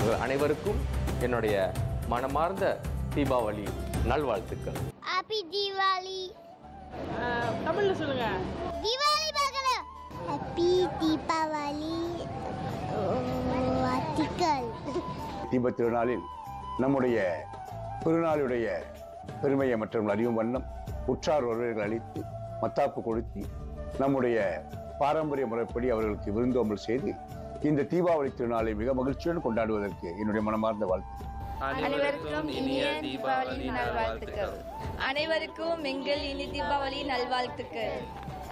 இவர்கள் அனைவருக்கும் என்னுடைய மனமார்ந்த தீபாவளி நல்வாழ்த்துக்கள் ஹாப்பி தீபாவளி தமிழ்ல சொல்லுங்க தீபாவளி பார்க்கல ஹாப்பி தீபாவளி வாழ்த்துக்கள் தீபத் திருநாளில் நம்முடைய திருநாளுடைய பெருமையை மற்றவர்கள் அறியும் வண்ணம் உற்றார் உறவினர்கள் அளித்து மத்தாப்பு கொளுத்தி நம்முடைய பாரம்பரிய முறைப்படி அவர்களுக்கு விருந்தோம்பல் செய்து இந்த தீபாவளி திருநாளை மிக மகிழ்ச்சியுடன் கொண்டாடுவதற்கு என்னுடைய மனமார்ந்த வாழ்த்து அனைவருக்கும் இனிய தீபாவளி நல்வாழ்த்துக்கள் அனைவருக்கும் எங்கள் இனி தீபாவளி நல்வாழ்த்துக்கள்